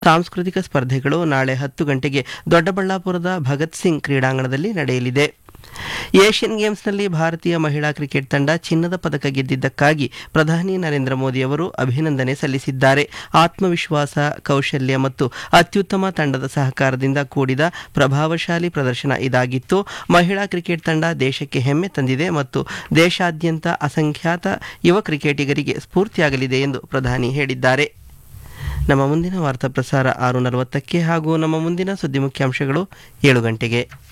ಸಾಂಸ್ಕೃತಿಕ ಸ್ಪರ್ಧೆಗಳು ನಾಳೆ ಹತ್ತು ಗಂಟೆಗೆ ದೊಡ್ಡಬಳ್ಳಾಪುರದ ಭಗತ್ ಸಿಂಗ್ ಕ್ರೀಡಾಂಗಣದಲ್ಲಿ ನಡೆಯಲಿದೆ ಏಷ್ಯನ್ ಗೇಮ್ಸ್ನಲ್ಲಿ ಭಾರತೀಯ ಮಹಿಳಾ ಕ್ರಿಕೆಟ್ ತಂಡ ಚಿನ್ನದ ಪದಕ ಗೆದ್ದಿದ್ದಕ್ಕಾಗಿ ಪ್ರಧಾನಿ ನರೇಂದ್ರ ಮೋದಿ ಅವರು ಅಭಿನಂದನೆ ಸಲ್ಲಿಸಿದ್ದಾರೆ ಆತ್ಮವಿಶ್ವಾಸ ಕೌಶಲ್ಯ ಮತ್ತು ಅತ್ಯುತ್ತಮ ತಂಡದ ಸಹಕಾರದಿಂದ ಕೂಡಿದ ಪ್ರಭಾವಶಾಲಿ ಪ್ರದರ್ಶನ ಇದಾಗಿತ್ತು ಮಹಿಳಾ ಕ್ರಿಕೆಟ್ ತಂಡ ದೇಶಕ್ಕೆ ಹೆಮ್ಮೆ ತಂದಿದೆ ಮತ್ತು ದೇಶಾದ್ಯಂತ ಅಸಂಖ್ಯಾತ ಯುವ ಕ್ರಿಕೆಟಿಗರಿಗೆ ಸ್ಫೂರ್ತಿಯಾಗಲಿದೆ ಎಂದು ಪ್ರಧಾನಿ ಹೇಳಿದ್ದಾರೆ ನಮ್ಮ ಮುಂದಿನ ವಾರ್ತಾ ಪ್ರಸಾರ ಆರು ನಲವತ್ತಕ್ಕೆ ಹಾಗೂ ನಮ್ಮ ಮುಂದಿನ ಸುದ್ದಿ ಮುಖ್ಯಾಂಶಗಳು ಏಳು ಗಂಟೆಗೆ